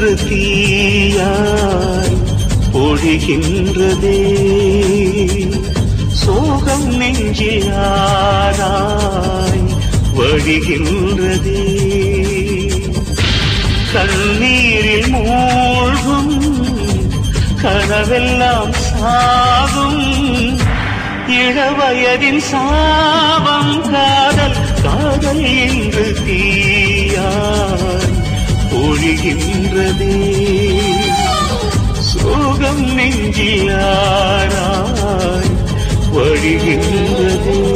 இன்று தீயாய் பொழிகின்றதே சோகம் நெஞ்சில் ஆராய் வழிகின்றதே கண்ணீரில் மூழ்கும் கனவெல்லாம் சாகும் இளவயதின் சாபம் காதல் காதல் என்று தீயாய் ஒழிகின்றதே சோகம் நெஞ்சிலாராய் வழிகின்றதே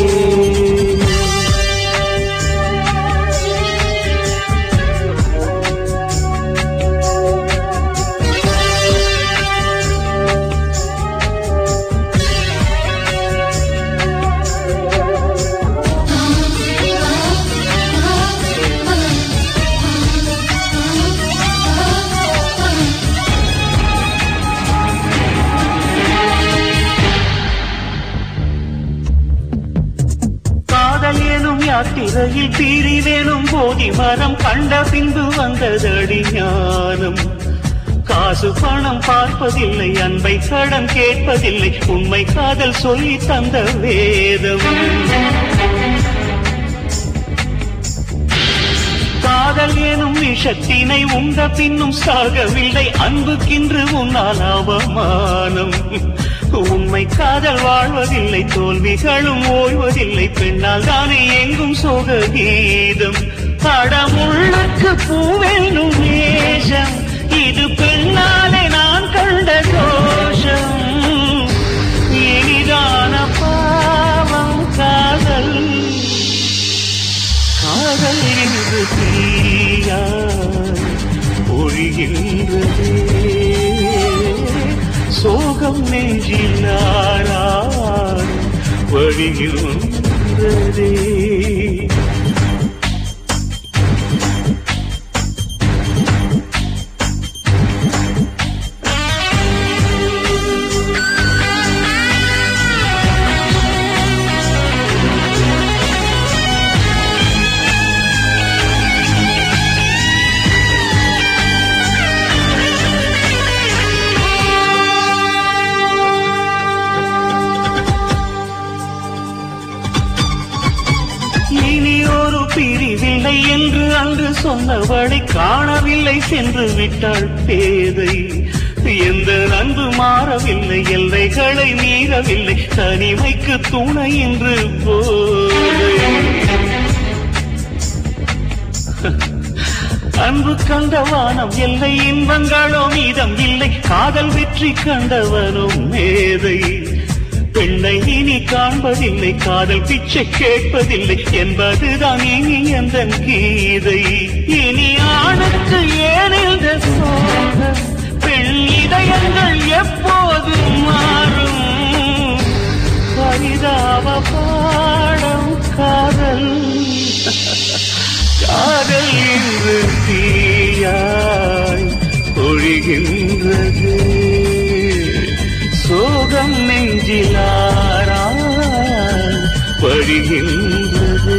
காதல் எனும் யாத்திரையில் பிரிவெனும் போதி மரம் கண்ட பின்பு வந்ததடி ஞானம் காசு பணம் பார்ப்பதில்லை அன்பை கடன் கேட்பதில்லை உண்மை காதல் சொல்லி தந்த வேதம் காதல் எனும் விஷத்தினை உண்ட பின்னும் சாகவில்லை அன்புக்கின்று உன்னால் அவமானம் உண்மை காதல் வாழ்வதில்லை தோல்விகளும் ஓய்வதில்லை பெண்ணால் தானே எங்கும் சோக கீதம் படமுள்ளுக்கு பூவெனும் நேசம் இது பெண்ணாலே நான் கண்ட தோஷம் இனிதான பாவம் காதல் காதல் என்று தீயாய் ஒழிகின்றதே சோகம் நெஞ்சிலாராய் வழிகின்றதே இனி ஒரு பிரிவில்லை என்று அன்று சொன்னவளை காணவில்லை சென்று விட்டாள் பேதை எந்த அன்பு மாறவில்லை எல்லைகளை மீறவில்லை தனிமைக்கு துணை என்று போதை அன்பு கண்ட வானம் எல்லை இன்பங்களோ மீதம் இல்லை காதல் வெற்றி கண்டவனும் மேதை பெண்ணை இனி காண்பதில்லை காதல் பிச்சை கேட்பதில்லை என்பதுதான் இனி எந்த கீதை இனி ஆணுக்கு ஏன் இந்த சோகம் பெண் இதயங்கள் எப்போது மாறும் பரிதாப பாடம் காதல் காதல் இன்று தீயாய் ஒழிகின்றது சோகம் நெஞ்சிலாராய் படுகின்றது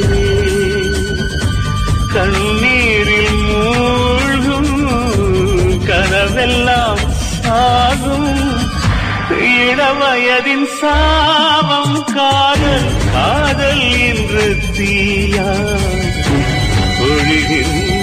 கண்ணீரில் மூழ்கும் கனவெல்லாம் சாகும் இளவயதின் சாபம் காதல் காதல் என்று தீயாய் ஒழுகின்ற